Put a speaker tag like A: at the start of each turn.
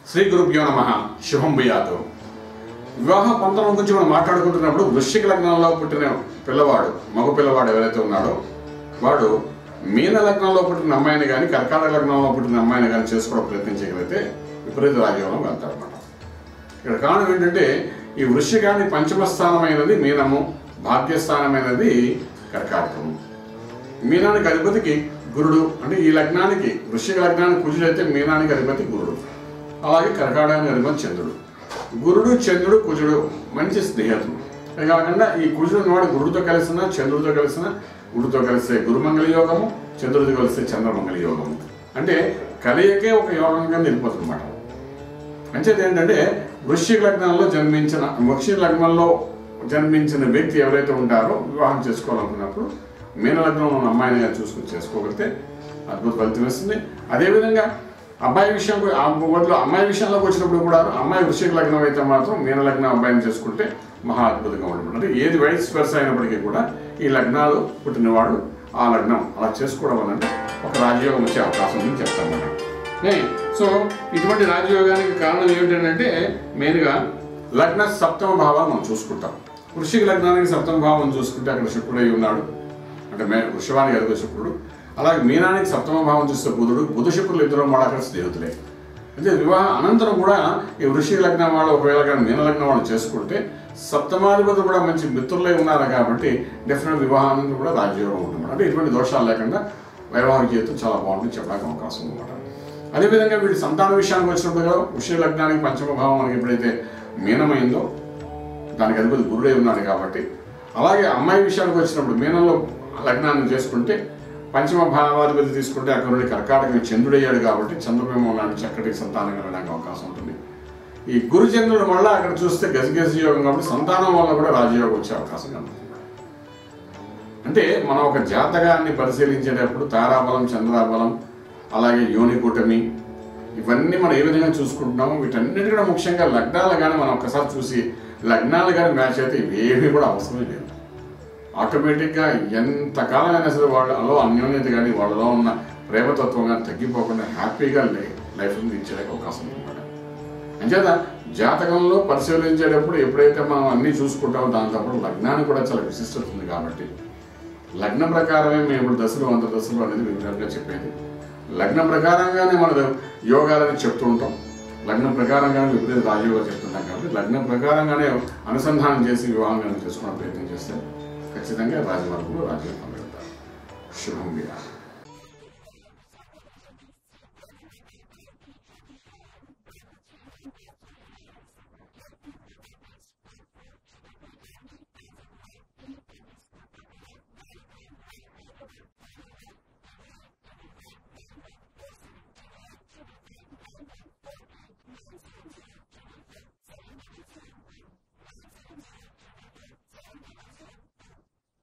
A: శ్రీ గురుభ్యో నమ శుభం భూయాతు వివాహ పొందడం గురించి మనం మాట్లాడుకుంటున్నప్పుడు వృశ్చిక లగ్నంలో పుట్టిన పిల్లవాడు మగ పిల్లవాడు ఎవరైతే ఉన్నాడో వాడు మీన లగ్నంలో పుట్టిన అమ్మాయిని కానీ కర్కాటక లగ్నంలో పుట్టిన అమ్మాయిని కానీ చేసుకోవడం ప్రయత్నించగలిగితే విపరీత రాజయోగం వెళ్తారన్నమాట ఇక్కడ కారణం ఏంటంటే ఈ వృశ్చికాన్ని పంచమ స్థానమైనది మీనము భాగ్యస్థానమైనది కర్కాటకము మీనానికి అధిపతికి గురుడు అంటే ఈ లగ్నానికి వృశ్చిక లగ్నానికి కుజుడు అయితే మీనానికి అధిపతి గురుడు అలాగే కర్కాటకానికి అధిపతి చంద్రుడు గురుడు చంద్రుడు కుజుడు మంచి స్నేహితులు అది కాకుండా ఈ కుజుడు వాడు గురుడితో కలిసిన చంద్రుడితో కలిసిన గురుడితో కలిసే గురుమంగళ యోగము చంద్రుడితో కలిసే చంద్రమంగళ యోగము అంటే కలియకే ఒక యోగం కింద వెళ్ళిపోతుంది అన్నమాట అంచేది ఏంటంటే వృశ్చిక లగ్నంలో జన్మించిన వృశ్చిక లగ్నంలో జన్మించిన వ్యక్తి ఎవరైతే ఉంటారో వివాహం చేసుకోవాలనుకున్నప్పుడు మీన లగ్నంలో ఉన్న అమ్మాయిని గాని చూసుకుని చేసుకోగలిగితే అద్భుత ఫలితం వస్తుంది అదేవిధంగా అబ్బాయి విషయం ఆ మొదలు అమ్మాయి విషయంలోకి వచ్చినప్పుడు కూడా అమ్మాయి వృశ్చిక లగ్నం అయితే మాత్రం మీన లగ్నం అబ్బాయిని చేసుకుంటే మహా అద్భుతంగా ఉంటుంది అంటే ఏది వయసు స్పర్శ అయినప్పటికీ కూడా ఈ లగ్నాలు పుట్టినవాడు ఆ లగ్నం అలా చేసుకోవడం వలన ఒక రాజయోగం వచ్చే అవకాశం ఉందని చెప్తాం మనం ఏ, సో ఇటువంటి రాజయోగానికి కారణం ఏమిటంటే మెయిన్గా లగ్న సప్తమ భావాన్ని మనం చూసుకుంటాం వృషిక లగ్నానికి సప్తమ భావం చూసుకుంటే అక్కడ శుక్రుడై ఉన్నాడు అంటే మే వృషభానికి ఎదుగు శుక్రుడు అలాగే మీనానికి సప్తమ భావం చూస్తే బుధుడు బుధ శుక్రులు ఇద్దరు కూడా అక్కడ స్నేహితులే అంటే వివాహ అనంతరం కూడా ఈ వృషిక లగ్నం వాళ్ళు ఒకవేళ కానీ మీన లగ్నం వాళ్ళు చేసుకుంటే సప్తమాధిపతులు కూడా మంచి మిత్రులై ఉన్నారు కాబట్టి డెఫినెట్ వివాహానికి కూడా రాజయోగం ఉంటుంది అంటే ఇటువంటి దోషాలు లేకుండా వైవాహిక జీవితం చాలా బాగుంటుంది చెప్పడానికి అవకాశం ఉందన్నమాట అదేవిధంగా వీడి సంతాన విషయానికి వచ్చినప్పుడు కూడా వృషిక లగ్నానికి పంచమ భావం మనకి ఎప్పుడైతే మీనమైందో దానికి అధిపతి గురుడే ఉన్నాడు కాబట్టి అలాగే అమ్మాయి విషయానికి వచ్చినప్పుడు మీనంలో లగ్నాన్ని చేసుకుంటే పంచమ భావాధిపతి తీసుకుంటే అక్కడ నుండి కర్కాటక చంద్రుడయ్యాడు కాబట్టి చంద్రమేమో లాంటి చక్కటి సంతానం కలగడానికి అవకాశం ఉంటుంది ఈ గురు చంద్రుడు మళ్ళీ అక్కడ చూస్తే గజగజ యోగం కాబట్టి సంతానం వల్ల కూడా రాజయోగం వచ్చే అవకాశం కలుగుతుంది అంటే మనం ఒక జాతకాన్ని పరిశీలించేటప్పుడు తారాబలం చంద్రాబలం అలాగే యోని కూటమి ఇవన్నీ మనం ఏ విధంగా చూసుకుంటున్నామో వీటన్నిటి కూడా ముఖ్యంగా లగ్నాలు కానీ మనం ఒక్కసారి చూసి లగ్నాలు కానీ మ్యాచ్ అయితే ఇవేమీ కూడా అవసరమే లేదు ఆటోమేటిక్గా ఎంతకాలం అయినా సరే వాళ్ళలో అన్యోన్యత కానీ వాళ్ళలో ఉన్న ప్రేమతత్వం కానీ తగ్గిపోకుండా హ్యాపీగా లైఫ్ ఇచ్చేయడానికి అవకాశం ఉందన్నమాట అంచేత జాతకంలో పరిశీలించేటప్పుడు ఎప్పుడైతే మనం అన్నీ చూసుకుంటామో దాంతో లగ్నానికి కూడా చాలా విశిష్టత ఉంది కాబట్టి లగ్న ప్రకారమే మేము ఇప్పుడు దశలు వంద దశలు అనేది వివరంగా చెప్పేది లగ్న ప్రకారంగానే మన యోగాలని చెప్తూ ఉంటాం లగ్నం ప్రకారంగానే విపరీత రాజయోగా చెప్తుంటాం కాబట్టి లగ్నం ప్రకారంగానే అనుసంధానం చేసి వివాహం కనుక చేసుకోవడం ప్రయత్నం చేస్తే ఖచ్చితంగా రాజమార్గంలో రాజయోగం వెళ్తారు శుభం విరామ